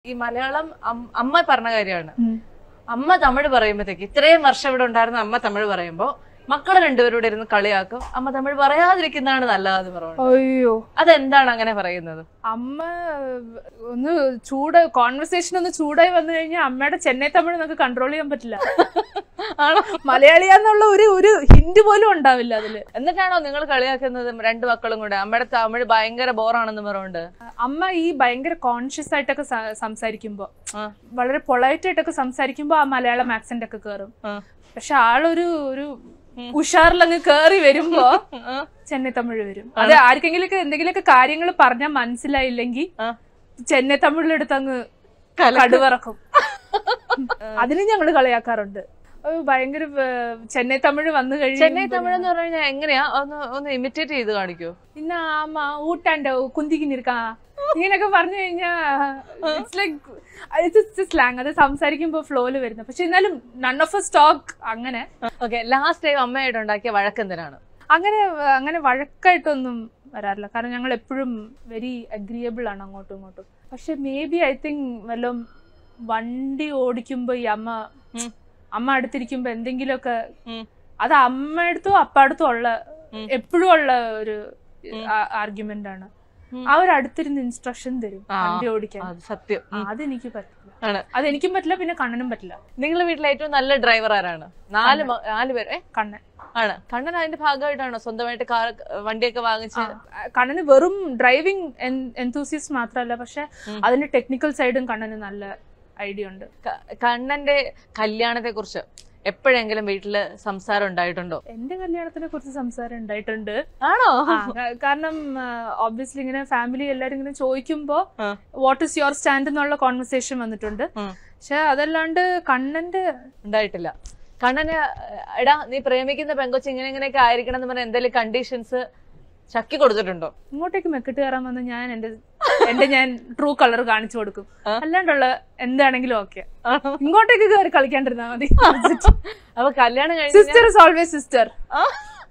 ഈ മലയാളം അം- അമ്മ പറഞ്ഞ കാര്യമാണ് അമ്മ തമിഴ് പറയുമ്പോഴത്തേക്ക് ഇത്രയും വർഷം ഇവിടെ ഉണ്ടായിരുന്ന അമ്മ തമിഴ് പറയുമ്പോ മക്കളെ രണ്ടുപേരോട് ഇരുന്ന് കളിയാക്കും അമ്മ തമിഴ് പറയാതിരിക്കുന്നതാണ് നല്ലതെന്ന് പറഞ്ഞു അയ്യോ അതെന്താണ് അങ്ങനെ പറയുന്നത് അമ്മ ഒന്ന് ചൂട് കോൺവെർസേഷൻ ഒന്ന് ചൂടായി വന്നു കഴിഞ്ഞാൽ അമ്മയുടെ ചെന്നൈ തമിഴ് നമുക്ക് കൺട്രോൾ ചെയ്യാൻ പറ്റില്ല ആണോ മലയാളിയാന്നുള്ള ഒരു ഒരു ഹിന്റ് പോലും ഉണ്ടാവില്ല അതില് എന്നിട്ടാണോ നിങ്ങൾ കളിയാക്കുന്നത് രണ്ടു മക്കളും കൂടെ അമ്മയുടെ തമിഴ് ഭയങ്കര ബോറാണെന്ന് പറഞ്ഞുകൊണ്ട് അമ്മ ഈ ഭയങ്കര കോൺഷ്യസ് ആയിട്ടൊക്കെ സ- സംസാരിക്കുമ്പോ ആ. വളരെ പൊളൈറ്റ് ആയിട്ടൊക്കെ സംസാരിക്കുമ്പോ ആ മലയാളം ആക്സെന്റ് ഒക്കെ കേറും ആ. പക്ഷെ ആളൊരു ഒരു ഉഷാറിലങ്ങ് കേറി വരുമ്പോ ആ. ചെന്നൈ തമിഴ് വരും അത് ആർക്കെങ്കിലൊക്കെ എന്തെങ്കിലുമൊക്കെ കാര്യങ്ങൾ പറഞ്ഞാൽ മനസ്സിലായില്ലെങ്കിൽ ആ. ചെന്നൈ തമിഴിലെടുത്ത് അങ്ങ് കലക്കും. കടുവറക്കും അതിന് ഞങ്ങള് കളിയാക്കാറുണ്ട് അത് ഭയങ്കര ഏർ, ചെന്നൈ തമിഴ് വന്നു കഴിഞ്ഞാൽ ചെന്നൈ തമിഴ് എന്ന് പറഞ്ഞു കഴിഞ്ഞാൽ എങ്ങനെയാ ഒന്ന് ഒന്ന് ഇമിറ്റേറ്റ് ചെയ്ത് കാണിക്കോ ഇന്ന ആമാ ഊട്ടാണ്ട് കുന്തിക്കിന്നിരിക്കാ ഇങ്ങനെയൊക്കെ പറഞ്ഞു കഴിഞ്ഞാ ഇറ്റ്സ് ലൈക്ക് സ്ലാങ് അത് സംസാരിക്കുമ്പോ ഫ്ലോയില് വരുന്നത് പക്ഷെ എന്നാലും നൺ ഓഫ് എ സ്റ്റോക്ക് അങ്ങനെ ഓക്കെ ലാസ്റ്റ് ടൈം അമ്മയായിട്ട് ഉണ്ടാക്കിയ വഴക്കെന്തിനാണ് അങ്ങനെ അങ്ങനെ വഴക്കായിട്ടൊന്നും വരാറില്ല കാരണം ഞങ്ങൾ എപ്പോഴും വെരി അഗ്രിയബിൾ ആണ് അങ്ങോട്ടും ഇങ്ങോട്ടും പക്ഷെ മേ ബി ഐ തിങ്ക് വല്ലതും വണ്ടി ഓടിക്കുമ്പോ ഈ അമ്മ ഉം. അമ്മ അടുത്തിരിക്കുമ്പോ എന്തെങ്കിലുമൊക്കെ ഉം. അത് അമ്മയടുത്തും അപ്പാടുത്തും ഉള്ള ഉം. എപ്പോഴും ഉള്ള ഒരു ഉം. ആർഗ്യുമെന്റ് ആണ് ഉം. അവർ അടുത്തിരുന്ന് ഇൻസ്ട്രക്ഷൻ തരും ആ. വണ്ടി ഓടിക്കാൻ അത് സത്യം ആ, അതെനിക്ക് പറ്റില്ല ആണ് അതെനിക്കും പറ്റില്ല പിന്നെ കണ്ണനും പറ്റില്ല നിങ്ങളുടെ വീട്ടിലെ ഏറ്റവും നല്ല ഡ്രൈവർ ആരാണ് നാല് മ- നാല് പേര് ഏ? കണ്ണൻ ആണ് കണ്ണൻ അതിന്റെ ഭാഗമായിട്ടാണോ സ്വന്തമായിട്ട് കാർ വണ്ടിയൊക്കെ വാങ്ങിച്ച് ആ, കണ്ണന് വെറും ഡ്രൈവിംഗ് എൻതൂസിയസ്റ്റ് മാത്രമല്ല പക്ഷെ ഉം. അതിന്റെ ടെക്നിക്കൽ സൈഡും കണ്ണന് നല്ല ഐഡിയ ഉണ്ട് ക- കണ്ണന്റെ കല്യാണത്തെ കുറിച്ച് എപ്പോഴെങ്കിലും വീട്ടില് സംസാരം ഉണ്ടായിട്ടുണ്ടോ എന്റെ കല്യാണത്തിനെ കുറിച്ച് സംസാരം ഉണ്ടായിട്ടുണ്ട് ആണോ ആ, ക- കാരണം ഓബ്വിയസ്ലി ഇങ്ങനെ ഫാമിലി എല്ലാരും ഇങ്ങനെ ചോദിക്കുമ്പോ ആ. വാട്ട് ഇസ് യുവർ സ്റ്റാൻഡ് എന്നുള്ള കോൺവെർസേഷൻ വന്നിട്ടുണ്ട് ഉം. പക്ഷെ അതല്ലാണ്ട് കണ്ണന്റെ ഉണ്ടായിട്ടില്ല കണ്ണന് എടാ നീ പ്രേമിക്കുന്ന പെങ്കൊച്ച് ഇങ്ങനെ ഇങ്ങനെയൊക്കെ ആയിരിക്കണം എന്ന് പറഞ്ഞ എന്തെങ്കിലും കണ്ടീഷൻസ് ചക്കി കൊടുത്തിട്ടുണ്ടോ ഇങ്ങോട്ടേക്ക് മെക്കിട്ട് കയറാൻ വന്ന് ഞാൻ എന്റെ എന്റെ ഞാൻ ട്രൂ കളർ കാണിച്ചു കൊടുക്കും ആ. അല്ലാണ്ടുള്ള എന്താണെങ്കിലും ഓക്കെ ആണോ? ഇങ്ങോട്ടേക്ക് കയറി കളിക്കാണ്ടിരുന്നാ മതി അപ്പൊ കല്യാണം കഴിഞ്ഞ് സിസ്റ്റർ ഇസ് ഓൾവേസ് സിസ്റ്റർ ആ,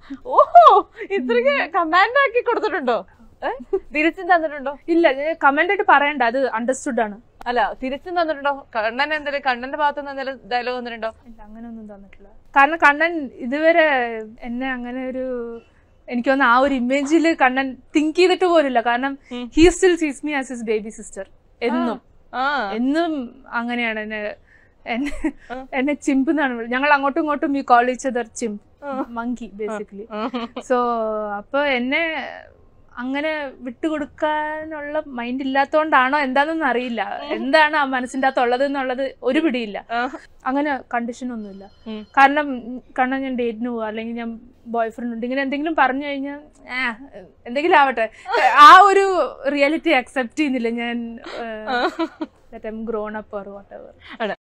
ഓഹോ ഇത്രയ്ക്ക് കമാൻഡ് ആക്കി കൊടുത്തിട്ടുണ്ടോ ഏ? തിരിച്ചും തന്നിട്ടുണ്ടോ ഇല്ല കമന്റ് ആയിട്ട് പറയണ്ട അത് അണ്ടർസ്റ്റുഡ് ആണ് അല്ല തിരിച്ചും തന്നിട്ടുണ്ടോ കണ്ണൻ എന്തെങ്കിലും കണ്ണന്റെ ഭാഗത്ത് നിന്ന് എന്തെങ്കിലും ഡയലോഗ് വന്നിട്ടുണ്ടോ ഇല്ല അങ്ങനെയൊന്നും തന്നിട്ടില്ല കാരണം കണ്ണൻ ഇതുവരെ എന്നെ അങ്ങനെ ഒരു എനിക്ക് തോന്നുന്നു ആ ഒരു ഇമേജിൽ കണ്ണൻ തിങ്ക് ചെയ്തിട്ട് പോലില്ല കാരണം ഉം. He still sees me as his baby sister എന്നും ആ എന്നും അങ്ങനെയാണ് എന്നെ എന്നെ ആ. എന്നെ ചിമ്പ് എന്നാണ് വിളി- ഞങ്ങൾ അങ്ങോട്ടും ഇങ്ങോട്ടും ഈ call each other chimp ah. Monkey basically ah. So അപ്പൊ എന്നെ അങ്ങനെ വിട്ടുകൊടുക്കാനുള്ള മൈൻഡ് ഇല്ലാത്തോണ്ടാണോ എന്താണെന്നൊന്നും അറിയില്ല എന്താണ് ആ മനസ്സിന്റെ അകത്തുള്ളത് എന്നുള്ളത് ഒരു പിടിയില്ല ആ. അങ്ങനെ കണ്ടീഷൻ ഒന്നുമില്ല ഉം. കാരണം കാരണം ഞാൻ ഡേറ്റിന് പോവാ അല്ലെങ്കിൽ ഞാൻ ബോയ് ഫ്രണ്ട് ഉണ്ട് ഇങ്ങനെ എന്തെങ്കിലും പറഞ്ഞു കഴിഞ്ഞാൽ എന്തെങ്കിലും ആവട്ടെ ആ ഒരു റിയാലിറ്റി അക്സെപ്റ്റ് ചെയ്യുന്നില്ല ഞാൻ grown up or whatever ആണ്